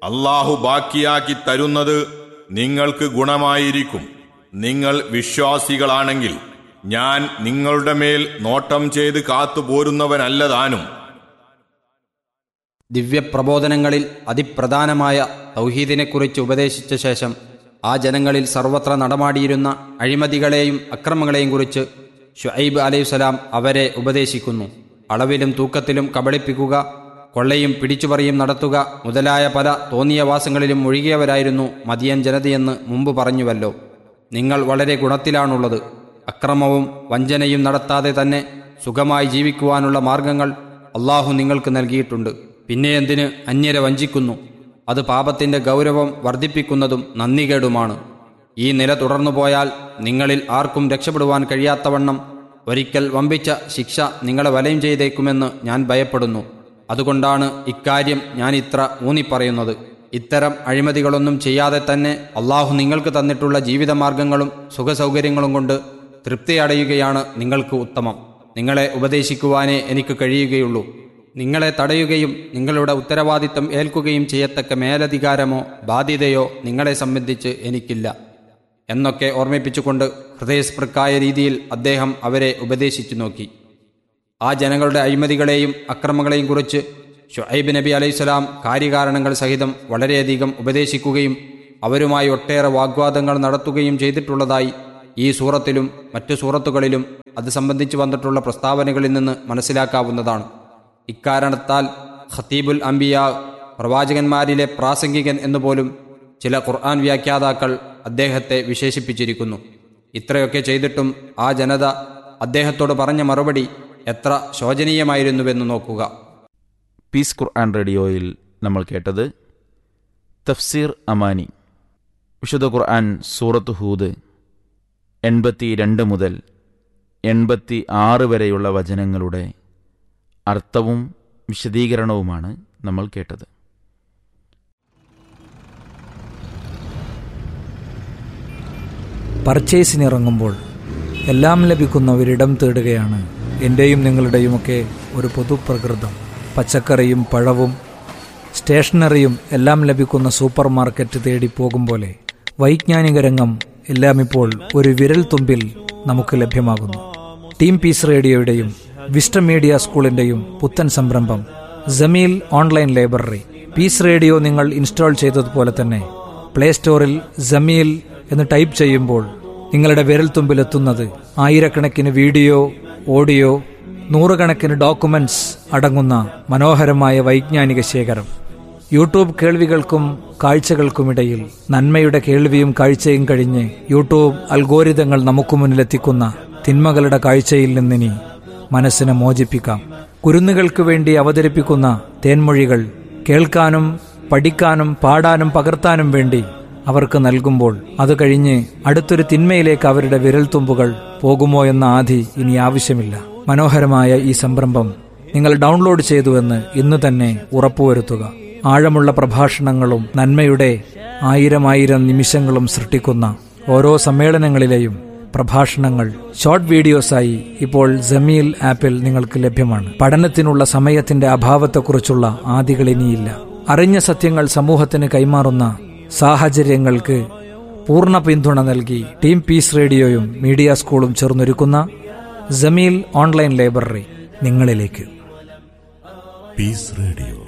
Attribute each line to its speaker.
Speaker 1: അള്ളാഹു ബാക്കിയാക്കി തരുന്നത് നിങ്ങൾക്ക് ഗുണമായിരിക്കും നിങ്ങൾ വിശ്വാസികളാണെങ്കിൽ ഞാൻ നിങ്ങളുടെ മേൽ നോട്ടം ചെയ്ത് കാത്തുപോരുന്നവനല്ലതാനും
Speaker 2: ദിവ്യപ്രബോധനങ്ങളിൽ അതിപ്രധാനമായ തൗഹീദിനെക്കുറിച്ച് ഉപദേശിച്ച ശേഷം ആ ജനങ്ങളിൽ സർവത്ര നടമാടിയിരുന്ന അഴിമതികളെയും അക്രമങ്ങളെയും കുറിച്ച് ഷുഐബ് അലൈഹിസ്സലാം അവരെ ഉപദേശിക്കുന്നു അളവിലും തൂക്കത്തിലും കബളിപ്പിക്കുക കൊള്ളയും പിടിച്ചുപറിയും നടത്തുക മുതലായ പല തോന്നിയ വാസങ്ങളിലും മുഴുകിയവരായിരുന്നു മദിയൻ ജനതയെന്ന് മുമ്പ് പറഞ്ഞുവല്ലോ നിങ്ങൾ വളരെ ഗുണത്തിലാണുള്ളത് അക്രമവും വഞ്ചനയും നടത്താതെ തന്നെ സുഖമായി ജീവിക്കുവാനുള്ള മാർഗങ്ങൾ അള്ളാഹു നിങ്ങൾക്ക് നൽകിയിട്ടുണ്ട് പിന്നെ എന്തിന് അന്യരെ വഞ്ചിക്കുന്നു അത് പാപത്തിന്റെ ഗൗരവം വർദ്ധിപ്പിക്കുന്നതും നന്ദികേടുമാണ് ഈ നില തുടർന്നു പോയാൽ നിങ്ങളിൽ ആർക്കും രക്ഷപ്പെടുവാൻ കഴിയാത്തവണ്ണം ഒരിക്കൽ വമ്പിച്ച ശിക്ഷ നിങ്ങളെ വലയം ചെയ്തേക്കുമെന്ന് ഞാൻ ഭയപ്പെടുന്നു അതുകൊണ്ടാണ് ഇക്കാര്യം ഞാൻ ഇത്ര ഊന്നിപ്പറയുന്നത് ഇത്തരം അഴിമതികളൊന്നും ചെയ്യാതെ തന്നെ അള്ളാഹു നിങ്ങൾക്ക് തന്നിട്ടുള്ള ജീവിതമാർഗങ്ങളും സുഖസൗകര്യങ്ങളും കൊണ്ട് തൃപ്തിയടയുകയാണ് നിങ്ങൾക്ക് ഉത്തമം നിങ്ങളെ ഉപദേശിക്കുവാനേ എനിക്ക് കഴിയുകയുള്ളൂ നിങ്ങളെ തടയുകയും നിങ്ങളുടെ ഉത്തരവാദിത്തം ഏൽക്കുകയും ചെയ്യത്തക്ക മേലധികാരമോ ബാധ്യതയോ നിങ്ങളെ സംബന്ധിച്ച് എനിക്കില്ല എന്നൊക്കെ ഓർമ്മിപ്പിച്ചുകൊണ്ട് ഹൃദയസ്പൃക്കായ രീതിയിൽ അദ്ദേഹം അവരെ ഉപദേശിച്ചു നോക്കി ആ ജനങ്ങളുടെ അഴിമതികളെയും അക്രമങ്ങളെയും കുറിച്ച് ഷുഐബ് നബി അലൈഹിസ്സലാം കാര്യകാരണങ്ങൾ സഹിതം വളരെയധികം ഉപദേശിക്കുകയും അവരുമായി ഒട്ടേറെ വാഗ്വാദങ്ങൾ നടത്തുകയും ചെയ്തിട്ടുള്ളതായി ഈ സൂറത്തിലും മറ്റു സൂറത്തുകളിലും അത് സംബന്ധിച്ച് വന്നിട്ടുള്ള പ്രസ്താവനകളിൽ നിന്ന് മനസ്സിലാക്കാവുന്നതാണ് ഇക്കാരണത്താൽ ഖത്തീബുൽ അംബിയ പ്രവാചകന്മാരിലെ പ്രാസംഗികൻ എന്നുപോലും ചില ഖുർആൻ വ്യാഖ്യാതാക്കൾ അദ്ദേഹത്തെ വിശേഷിപ്പിച്ചിരിക്കുന്നു ഇത്രയൊക്കെ ചെയ്തിട്ടും ആ ജനത അദ്ദേഹത്തോട് പറഞ്ഞ മറുപടി എത്ര ശോചനീയമായിരുന്നുവെന്ന് നോക്കുക
Speaker 3: പീസ് ഖുർആൻ റേഡിയോയിൽ നമ്മൾ കേട്ടത് തഫ്സീർ അമാനി വിശുദ്ധ ഖുർആൻ സൂറത്ത് ഹൂദ് എൺപത്തി രണ്ട് മുതൽ എൺപത്തി ആറ് വരെയുള്ള വചനങ്ങളുടെ അർത്ഥവും വിശദീകരണവുമാണ് നമ്മൾ കേട്ടത്
Speaker 4: പർച്ചേസിനിറങ്ങുമ്പോൾ എല്ലാം ലഭിക്കുന്ന ഒരിടം തേടുകയാണ് എൻ്റെയും നിങ്ങളുടെയുമൊക്കെ ഒരു പൊതുപ്രകൃതം പച്ചക്കറിയും പഴവും സ്റ്റേഷനറിയും എല്ലാം ലഭിക്കുന്ന സൂപ്പർ മാർക്കറ്റ് തേടി പോകും പോലെ വൈജ്ഞാനിക രംഗം എല്ലാം ഇപ്പോൾ ഒരു വിരൽ തുമ്പിൽ നമുക്ക് ലഭ്യമാകുന്നു ടീം പീസ് റേഡിയോയുടെയും വിസ്റ്റം മീഡിയ സ്കൂളിന്റെയും പുത്തൻ സംരംഭം Jameel online library peace radio നിങ്ങൾ ഇൻസ്റ്റാൾ ചെയ്തതുപോലെ തന്നെ പ്ലേ സ്റ്റോറിൽ ജമീൽ എന്ന് ടൈപ്പ് ചെയ്യുമ്പോൾ നിങ്ങളുടെ വിരൽത്തുമ്പിലെത്തുന്നത് ആയിരക്കണക്കിന് വീഡിയോ ഓഡിയോ നൂറുകണക്കിന് ഡോക്യുമെന്റ്സ് അടങ്ങുന്ന മനോഹരമായ വൈജ്ഞാനിക ശേഖരം യൂട്യൂബ് കേൾവികൾക്കും കാഴ്ചകൾക്കുമിടയിൽ നന്മയുടെ കേൾവിയും കാഴ്ചയും കഴിഞ്ഞ് യൂട്യൂബ് അൽഗോരിതങ്ങൾ നമുക്ക് മുന്നിലെത്തിക്കുന്ന തിന്മകളുടെ കാഴ്ചയിൽ നിന്നിനി മനസ്സിനെ മോചിപ്പിക്കാം കുരുന്നുകൾക്ക് വേണ്ടി അവതരിപ്പിക്കുന്ന തേൻമൊഴികൾ കേൾക്കാനും പഠിക്കാനും പാടാനും പകർത്താനും വേണ്ടി അവർക്ക് നൽകുമ്പോൾ അത് കഴിഞ്ഞ് അടുത്തൊരു തിന്മയിലേക്ക് അവരുടെ വിരൽത്തുമ്പുകൾ പോകുമോ എന്ന ആധി ഇനി ആവശ്യമില്ല മനോഹരമായ ഈ സംരംഭം നിങ്ങൾ ഡൗൺലോഡ് ചെയ്തുവെന്ന് ഇന്ന് തന്നെ ഉറപ്പുവരുത്തുക ആഴമുള്ള പ്രഭാഷണങ്ങളും നന്മയുടെ ആയിരം ആയിരം നിമിഷങ്ങളും സൃഷ്ടിക്കുന്ന ഓരോ സമ്മേളനങ്ങളിലെയും പ്രഭാഷണങ്ങൾ ഷോർട്ട് വീഡിയോസായി ഇപ്പോൾ ജമീൽ ആപ്പിൽ നിങ്ങൾക്ക് ലഭ്യമാണ് പഠനത്തിനുള്ള സമയത്തിന്റെ അഭാവത്തെക്കുറിച്ചുള്ള ആദികൾ ഇനിയില്ല അറിഞ്ഞ സത്യങ്ങൾ സമൂഹത്തിന് കൈമാറുന്ന സാഹചര്യങ്ങൾക്ക് പൂർണ്ണ പിന്തുണ നൽകി ടീം പീസ് റേഡിയോയും മീഡിയ സ്കൂളും ചേർന്നൊരുക്കുന്ന ജമീൽ ഓൺലൈൻ ലൈബ്രറി നിങ്ങളിലേക്ക്
Speaker 5: Peace Radio.